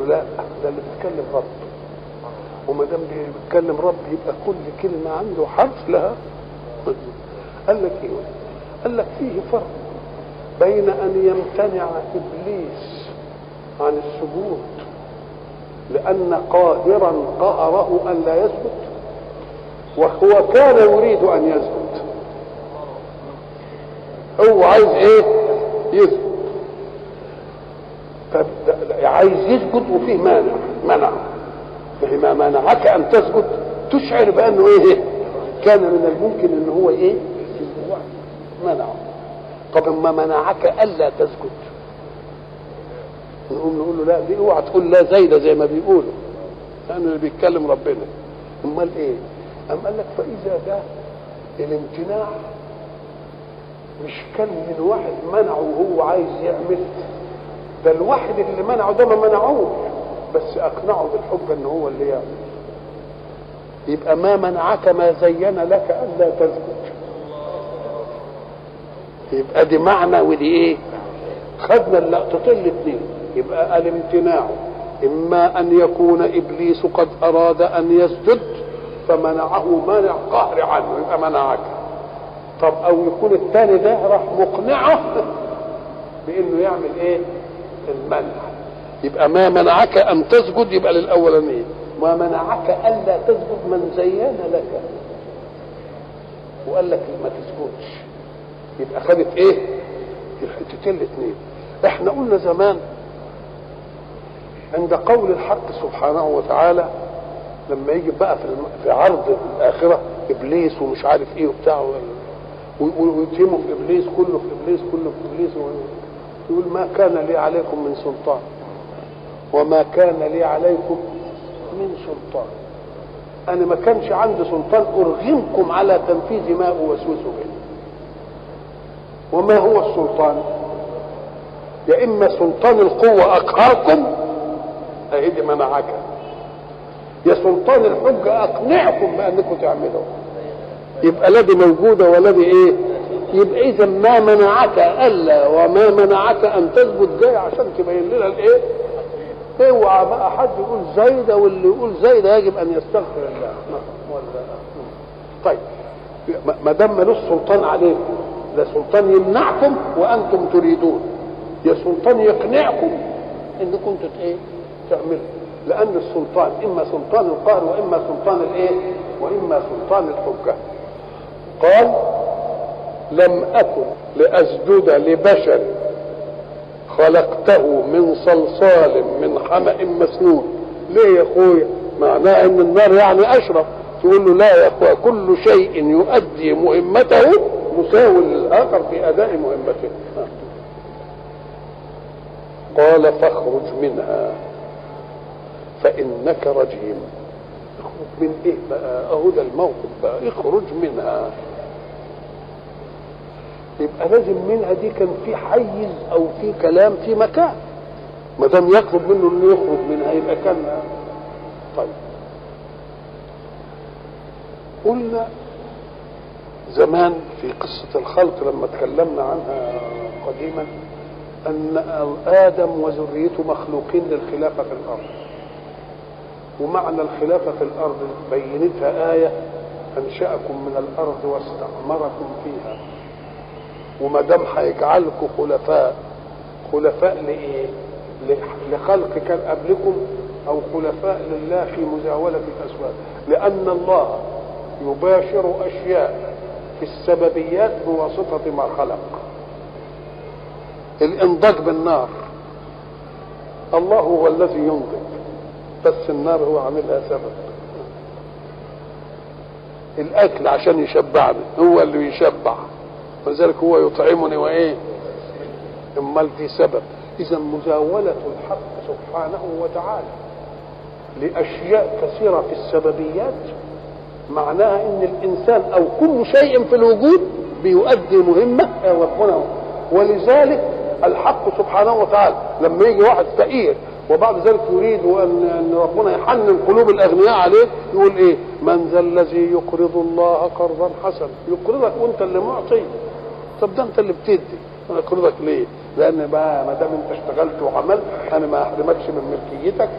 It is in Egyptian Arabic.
لا ده اللي بيتكلم رب وما دام بيتكلم رب يبقى كل كلمه عنده حرف لها قال لك ايه قال لك فيه فرق بين ان يمتنع ابليس عن السجود لان قاهرا قهره ان لا يسجد وهو كان يريد ان يسجد هو عايز ايه يسجد طب عايز يسجد وفيه مانع منع ما منعك ان تسجد تشعر بانه ايه كان من الممكن ان هو ايه منعه طب ما منعك الا تسجد نقوم نقول له لا دي اوعى تقول لا زايده زي ما بيقولوا لان اللي بيتكلم ربنا امال ايه ام قال لك فاذا جاء الامتناع مش كان من واحد منعه وهو عايز يعمل ده الواحد اللي منعه ده ما منعوش بس اقنعه بالحب ان هو اللي يعمل يبقى ما منعك ما زين لك الا تسجد يبقى دي معنى ودي ايه خدنا اللقطتين الاثنين يبقى الامتناع اما ان يكون ابليس قد اراد ان يسجد فمنعه مانع قهر عنه يبقى منعك طب او يكون الثاني ده راح مقنعه بانه يعمل ايه المنع يبقى ما منعك ان تسجد يبقى للاولانيه ما منعك الا تسجد من زين لك وقال لك ما تسجدش يبقى خدت ايه الحتتين الاثنين احنا قلنا زمان عند قول الحق سبحانه وتعالى لما يجي بقى في في عرض الاخره ابليس ومش عارف ايه وبتاع ويتهموا في ابليس كله في ابليس كله في ابليس يقول ما كان لي عليكم من سلطان وما كان لي عليكم من سلطان انا ما كانش عندي سلطان ارغمكم على تنفيذ ما اوسوس به وما هو السلطان يا اما سلطان القوه اقهركم اهدي منعك يا سلطان الحجه اقنعكم بانكم تعملوا يبقى لا دي موجوده ولا دي ايه يبقى اذا ما منعك الا وما منعك ان تثبت جاي عشان تبين لنا الايه اوعى بقى حد يقول زايده واللي يقول زايده يجب ان يستغفر الله ولا طيب ما دام ملوش سلطان عليكم ده سلطان يمنعكم وانتم تريدون يا سلطان يقنعكم انكم ايه تعملوا لان السلطان اما سلطان القهر واما سلطان الايه واما سلطان الحجه قال لم اكن لاسجد لبشر خلقته من صلصال من حمأ مسنون ليه يا اخويا معناه ان النار يعني اشرف تقول له لا يا اخويا كل شيء يؤدي مهمته مساو للاخر في اداء مهمته قال فاخرج منها فانك رجيم اخرج من ايه بقى اهو ده الموقف بقى اخرج منها يبقى لازم منها دي كان في حيز او في كلام في مكان ما دام يطلب منه انه يخرج منها يبقى كان طيب قلنا زمان في قصة الخلق لما تكلمنا عنها قديما أن آدم وذريته مخلوقين للخلافة في الأرض ومعنى الخلافة في الأرض بينتها آية أنشأكم من الأرض واستعمركم فيها وما دام هيجعلكم خلفاء خلفاء لايه؟ لخلق كان قبلكم او خلفاء لله في مزاوله الاسباب لان الله يباشر اشياء في السببيات بواسطه ما خلق الانضاج بالنار الله هو الذي ينضج بس النار هو عاملها سبب الاكل عشان يشبعني هو اللي يشبع ولذلك هو يطعمني وايه امال دي سبب اذا مزاوله الحق سبحانه وتعالى لاشياء كثيره في السببيات معناها ان الانسان او كل شيء في الوجود بيؤدي مهمه ربنا ولذلك الحق سبحانه وتعالى لما يجي واحد فقير وبعد ذلك يريد ان ان ربنا يحنن قلوب الاغنياء عليه يقول ايه؟ من ذا الذي يقرض الله قرضا حسنا يقرضك وانت اللي معطي طب ده انت اللي بتدي انا اقرضك ليه؟ لان بقى ما دام انت اشتغلت وعملت انا ما احرمكش من ملكيتك